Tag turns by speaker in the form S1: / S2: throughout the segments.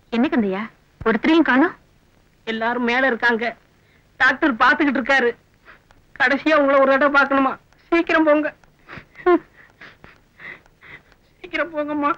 S1: என்ன கந்தையா ஒருத்தரையும் காணோம்
S2: எல்லாரும் மேல இருக்காங்க டாக்டர் பாத்துக்கிட்டு இருக்காரு கடைசியா உங்களை ஒரு இடம் பார்க்கணுமா சீக்கிரம் போங்க சீக்கிரம் போங்கம்மா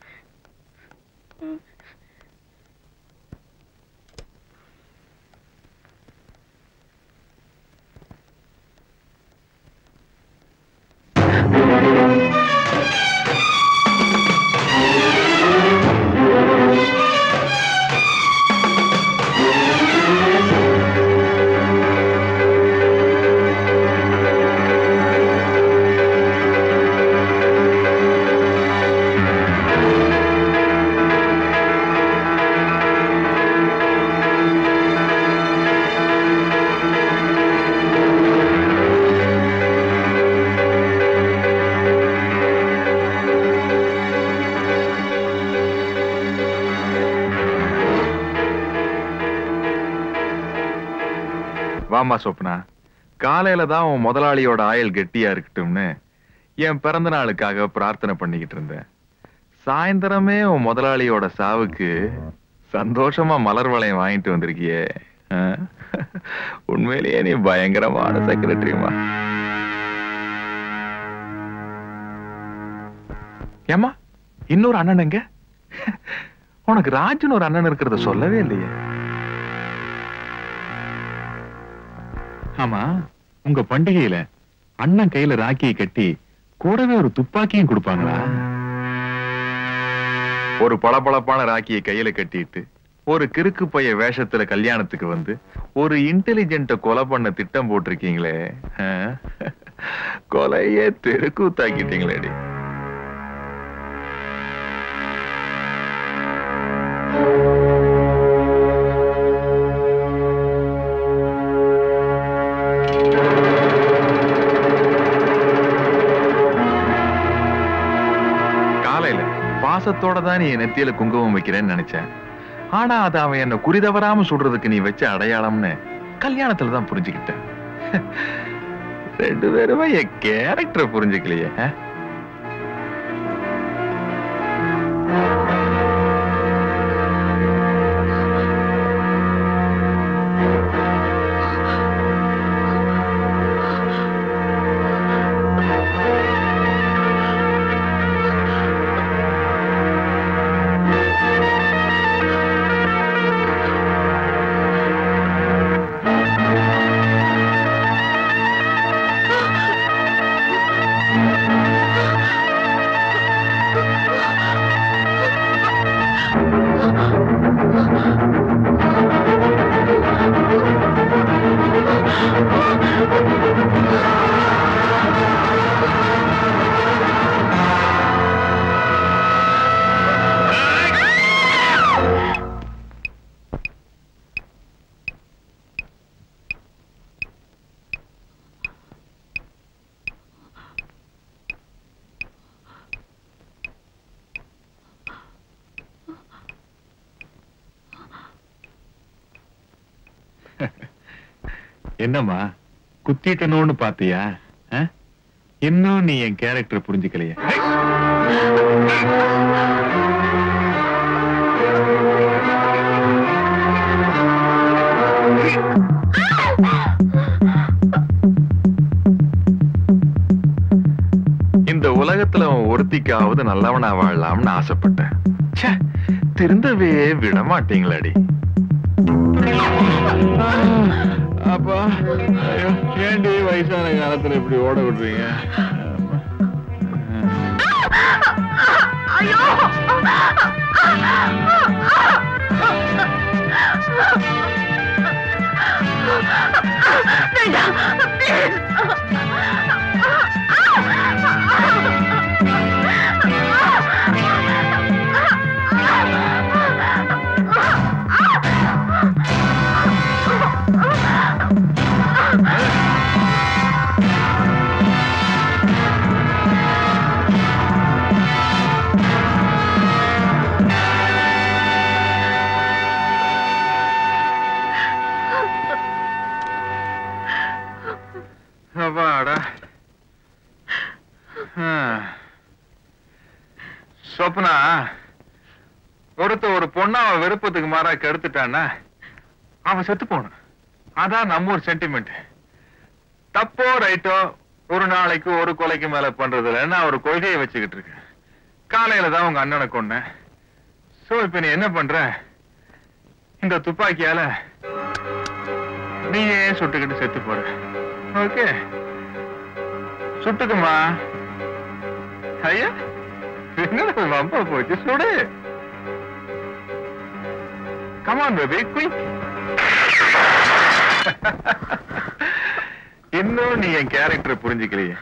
S3: வாமா சொப்னா காலையில தான் உன் முதலாளியோட ஆயுள் கெட்டியா இருக்கட்டும்னு என் பிறந்த நாளுக்காக பிரார்த்தனை பண்ணிக்கிட்டு இருந்தேன் சாயந்தரமே உன் முதலாளியோட சாவுக்கு சந்தோஷமா மலர் வளையம் வாங்கிட்டு வந்திருக்கியே ஆ? உண்மையிலேயே நீ பயங்கரமான செக்ரட்டரிமா ஏமா இன்னொரு அண்ணன் எங்க உனக்கு ராஜுன்னு ஒரு அண்ணன் இருக்கிறத சொல்லவே இல்லையே
S4: ஆமா உங்க பண்டிகையில அண்ணன் கையில ராக்கியை கட்டி கூடவே ஒரு துப்பாக்கியும் கொடுப்பாங்களா
S3: ஒரு பளபளப்பான ராக்கியை கையில கட்டிட்டு ஒரு கிறுக்கு பைய வேஷத்துல கல்யாணத்துக்கு வந்து ஒரு இன்டெலிஜென்ட்ட கொலை பண்ண திட்டம் போட்டிருக்கீங்களே ஆ? கொலையே தெருக்கூத்தாக்கிட்டீங்களேடி காலையில பாசத்தோட தான் நீ என் நெத்தியில குங்குமம் வைக்கிறேன்னு நினைச்சேன் ஆனா அது அவன் என்ன குறிதவராம சுடுறதுக்கு நீ வச்ச அடையாளம்னு கல்யாணத்துல தான் புரிஞ்சுக்கிட்டேன் ரெண்டு பேருமே என் கேரக்டரை புரிஞ்சுக்கலையே ஆ?
S4: என்னம்மா குத்திட்டணும்னு பாத்தியா ஆ? இன்னும் நீ என் கேரக்டர் புரிஞ்சுக்கலையே
S3: இந்த உலகத்துல அவன் ஒருத்திக்காவது நல்லவனா வாழலாம்னு ஆசைப்பட்டேன் ச்சே, திருந்தவே விட மாட்டீங்களாடி
S4: அப்பா ஐயோ ஏண்டி வயசான காலத்துல இப்படி ஓட விடுறீங்க
S3: அப்பாடா ஆ. சொப்னா ஒருத்த ஒரு பொண்ண அவன் விருப்பத்துக்கு மாறா கெடுத்துட்டான்னா அவன் செத்து போகணும் அதான் நம்ம ஒரு சென்டிமெண்ட் தப்போ ரைட்டோ ஒரு நாளைக்கு ஒரு கொலைக்கு மேல பண்றதுல நான் ஒரு கொள்கையை வச்சுக்கிட்டு இருக்கேன் காலையில தான் உங்க அண்ணனை கொன்னேன் சோ இப்ப நீ என்ன பண்ற இந்த துப்பாக்கியால நீயே சுட்டுக்கிட்டு செத்து போற ஓகே சுட்டுக்குமா ஐயா என்னடா வம்பா போச்சு சுடு கமான் பேபி குயிக் இன்னும் நீ என் கேரக்டர் புரிஞ்சுக்கலையே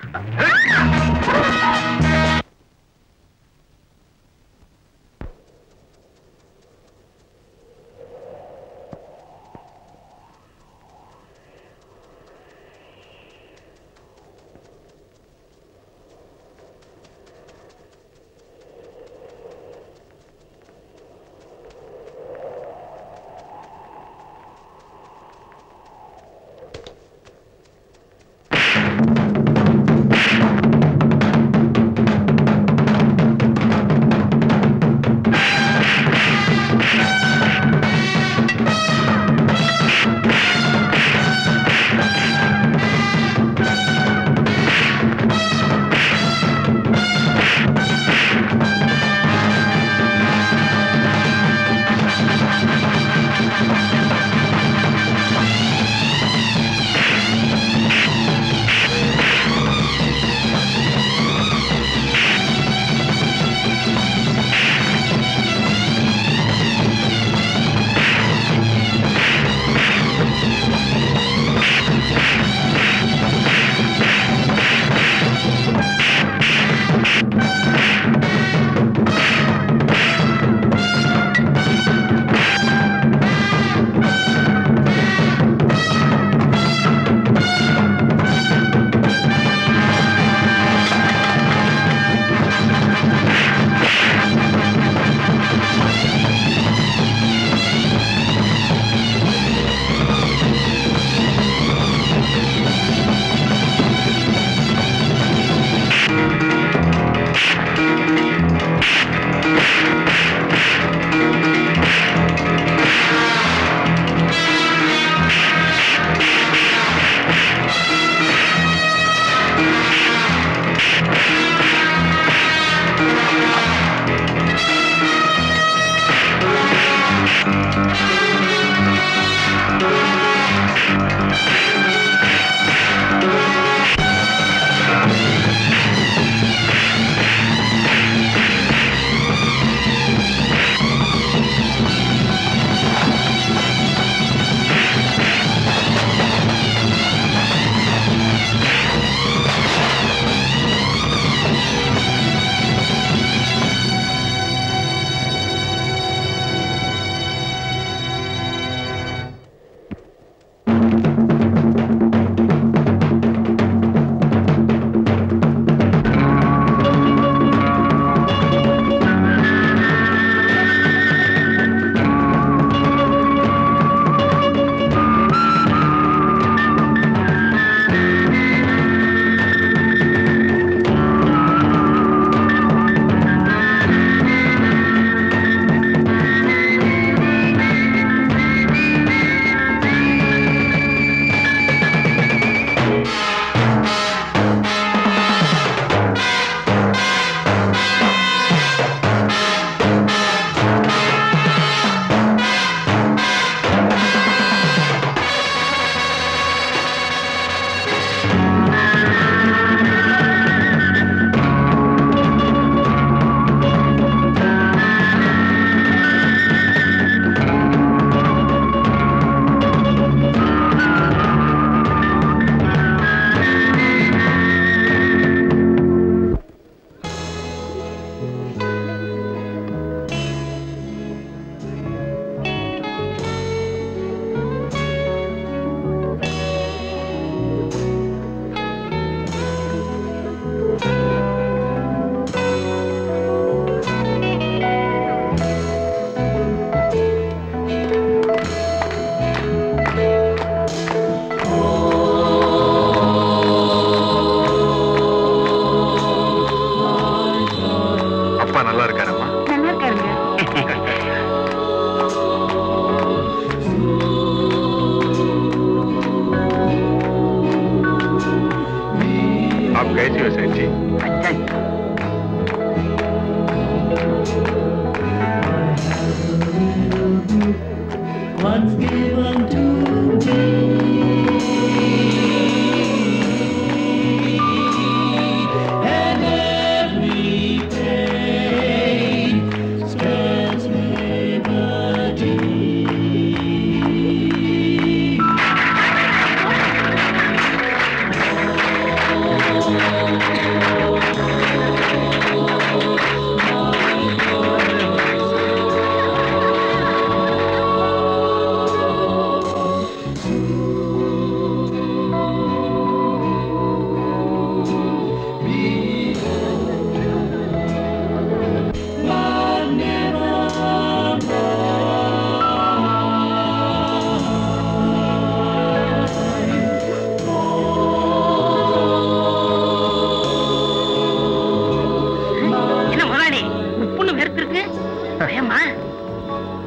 S1: நல்லா இருக்காருங்க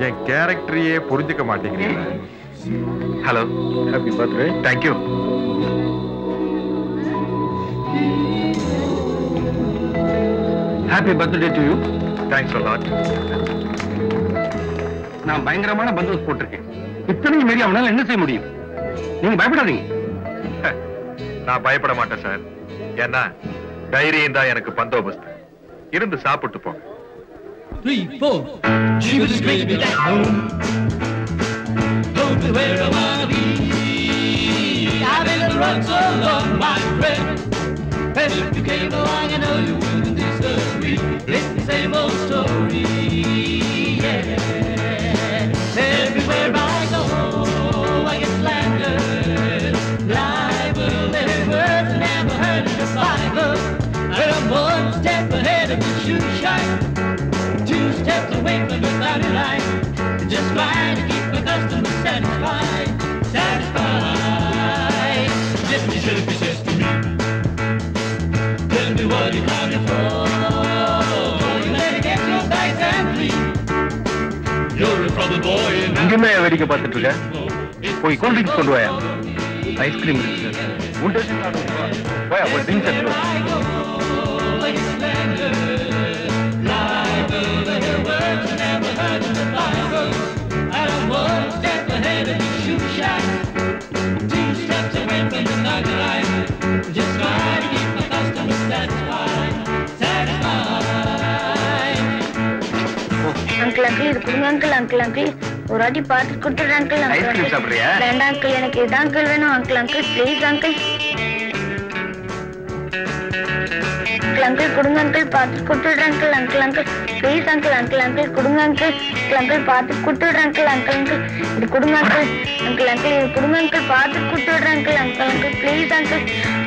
S3: என் கேரக்டரையே புரிஞ்சுக்க மாட்டேங்கிறீங்க hello happy birthday thank you
S5: happy birthday to you
S3: thanks lot
S5: நான் பயங்கரமான பந்தோபஸ்து போட்டிருக்கேன் இத்தனையும் மீறி அவனால என்ன செய்ய முடியும் நீங்க பயப்படாதீங்க
S3: நான் பயப்பட மாட்டேன் சார் ஏன்னா தைரியம் தான் எனக்கு பந்தோபஸ்து இருந்து சாப்பிட்டு போங்க
S6: three, four. She was screaming at home. Told me where I wanna be. I've been run so long, my friend. And if you came along, I know you wouldn't disagree. It's the same old story. Yeah. Everywhere I go, I get slandered. Libel, every word I never heard in the Bible. But I'm one step ahead of the shoe shine two steps away from the body line. Just trying to keep my customers satisfied, satisfied. Just be sure to says to me. Tell me what you're coming for. You better get your bags and leave. You're a trouble boy and
S5: இங்கேயுமே வேடிக்கை பார்த்துட்டு இருக்க போய் cool drinks கொண்டு வாயா ice cream இருக்கு உண்டு போயா ஒரு ட்ரிங்க்ஸ் எடுத்து வா.
S6: I go, I get slandered. Libel, the hell words I never heard in the Bible. And I'm one step ahead of the shoe shine. Two steps away from the dotted line. Just try to keep my customers satisfied, satisfied.
S1: Uncle uncle இது கொடுங்க uncle uncle uncle ஒரு வாட்டி பார்த்து கொடுத்துடுறேன் uncle uncle
S5: ice cream
S1: uncle.
S5: சாப்பிடுறியா?
S1: வேண்டாம் uncle எனக்கு இதான் அங்கிள் வேணும் uncle uncle please uncle uncle uncle கொடுங்க அங்கிள் பார்த்து கொடுத்துடுறேன் uncle uncle uncle please uncle uncle uncle கொடுங்க அங்கிள் அங்கிள் அங்கிள் பார்த்து கொடுத்துடுறேன் அங்கிள் அங்கிள் அங்கிள் இது கொடுங்க அங்கிள் அங்கிள் அங்கிள் இது கொடுங்க அங்கிள் பார்த்து கொடுத்துடுறேன் uncle uncle uncle please uncle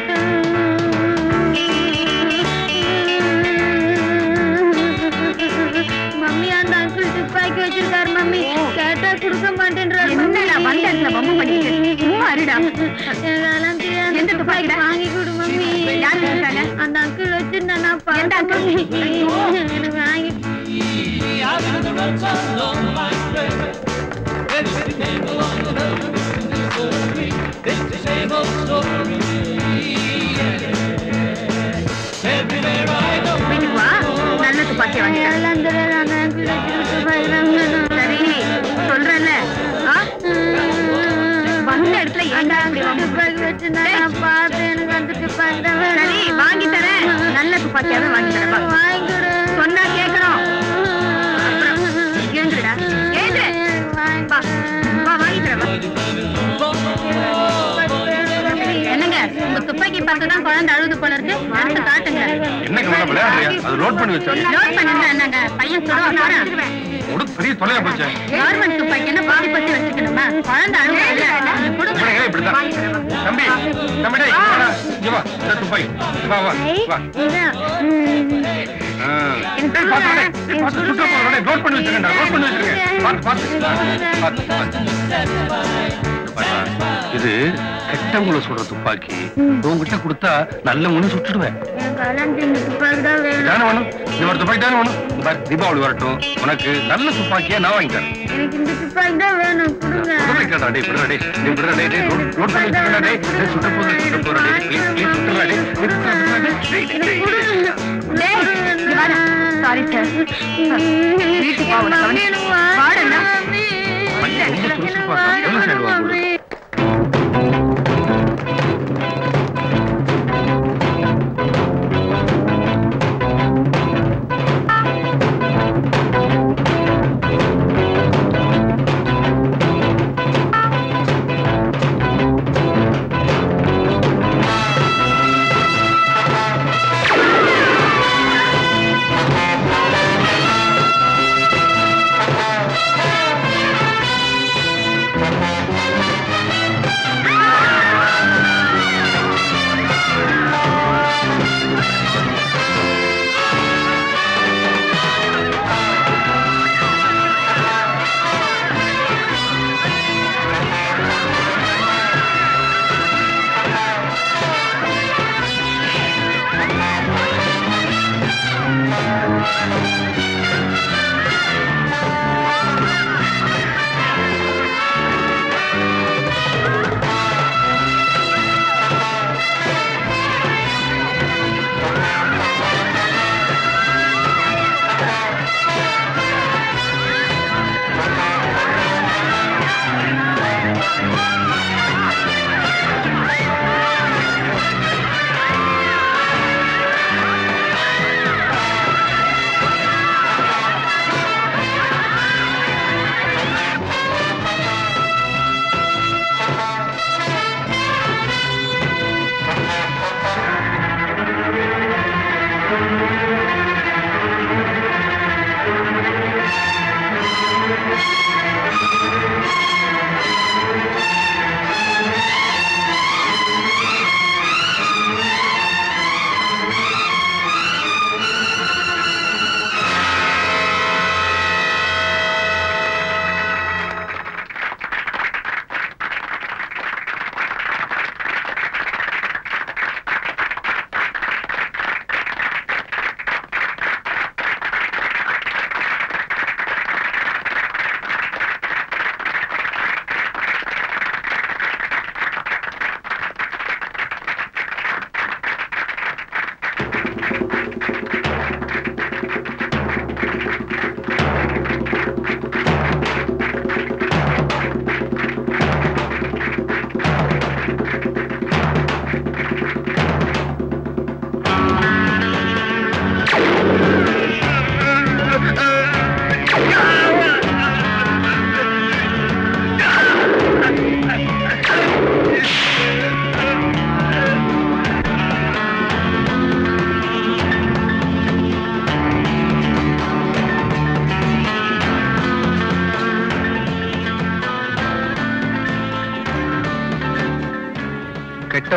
S1: mummy அந்த அங்கிள் துப்பாக்கி வச்சிருக்காரு மம்மி கேட்டா கொடுக்க மாட்டேன்றாரு என்னடா வந்த இடத்துல பம்பு பண்ணிட்டு சும்மா இருடா எந்த துப்பாக்கி வாங்கி கொடு மம்மி யார் கொடுத்தாங்க அந்த அங்கிள் வச்சிருந்தா நான் பார்த்தேன் எனக்கு வாங்கி
S6: I've been the run so long, my friend. Everything came along the road, you wouldn't disagree. It's the same old story. Everywhere I go.
S1: வீட்டுக்கு வா நல்ல துப்பாக்கி வாங்கி எல்லாம் தெரியாது அந்த அங்கிள் வச்சிருக்க சரி சொல்றேன்ல ஆ? வந்த இடத்துல ஏன்டா இப்படி துப்பாக்கி வச்சிருந்தா நான் பார்த்தேன் எனக்கு அந்த துப்பாக்கி தான் சரி வாங்கி தரேன் நல்ல துப்பாக்கியாவே வாங்கி தரேன் வாங்கி கொடு சொன்னா கேட்கணும் எழுந்துடா எழுந்து வா வா வாங்கி தரேன் என்னங்க உங்க துப்பாக்கி பார்த்து தான் குழந்தை அழுது போல இருக்கு அடுத்து காட்டுங்க
S5: என்ன கவலை விளையாடுறியா அது லோட் பண்ணி வச்சா
S1: லோட் பண்ணுங்க என்னங்க பையன் சுட போறேன்
S5: உடு பெரிய தொலையா போச்சு
S1: கவர்மெண்ட் துப்பாக்கி என்ன பாதி பத்தி வச்சுக்கணுமா குழந்தை அழுது கொடுங்க
S5: இப்படியே இப்படிதான் தம்பி தம்பி டேய், இங்க வாடா. இங்க வா இந்த துப்பாக்கி வா வா வா ஆ. ஏய், பார்த்து விடு. ஏய், பார்த்து சுட்டு போறவனே, load பண்ணி வச்சிருக்கேன்டா, load பண்ணி வச்சிருக்கேன். பார்த்து, பார்த்து. பார்த்து, பார்த்து. பாத்தா, இது கெட்டவங்கள சுடுற துப்பாக்கி உங்ககிட்ட கொடுத்தா நல்லவங்கன்னு சுட்டுடுவேன்
S1: துப்பாக்கி தான் வேணும்
S5: தானே வேணும் இந்த ஒரு துப்பாக்கி தானே வேணும் இந்த பாரு, தீபாவளி வரட்டும் உனக்கு நல்ல துப்பாக்கியா நான் வாங்கி தரேன்
S1: எனக்கு இந்த துப்பாக்கி தான் வேணும் கொடுங்க
S5: முதல்ல கேட்டா டேய் விடுறா டேய் நீ விடுறா டேய் டேய் லோட் லோட் பண்ணி வச்சிருக்கா டேய் டேய் சுட்ட போது சுட்ட போறா டேய் ப்ளீஸ் ப்ளீஸ் சுட்டுறா டேய் நீ சுட்டுறா சுட்டுறா டேய் டேய் டேய்
S1: சாரி சார் வீட்டுக்கு வா உனக்கு கவனிச்சு வாடண்ணா
S5: பையன் ரொம்ப சுறுசுறுப்பா இருக்கான். எவ்வளவு சைடு வாங்க
S6: Thank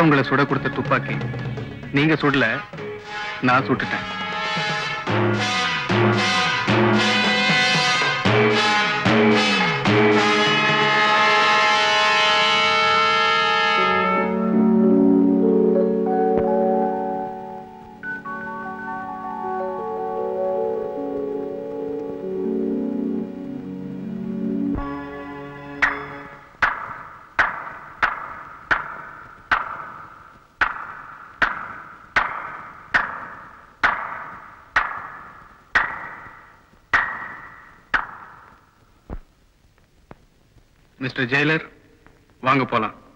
S5: உங்களை சுட கொடுத்த துப்பாக்கி நீங்க சுடல நான் சுட்டுட்டேன் மிஸ்டர் ஜெயிலர் வாங்க போலாம்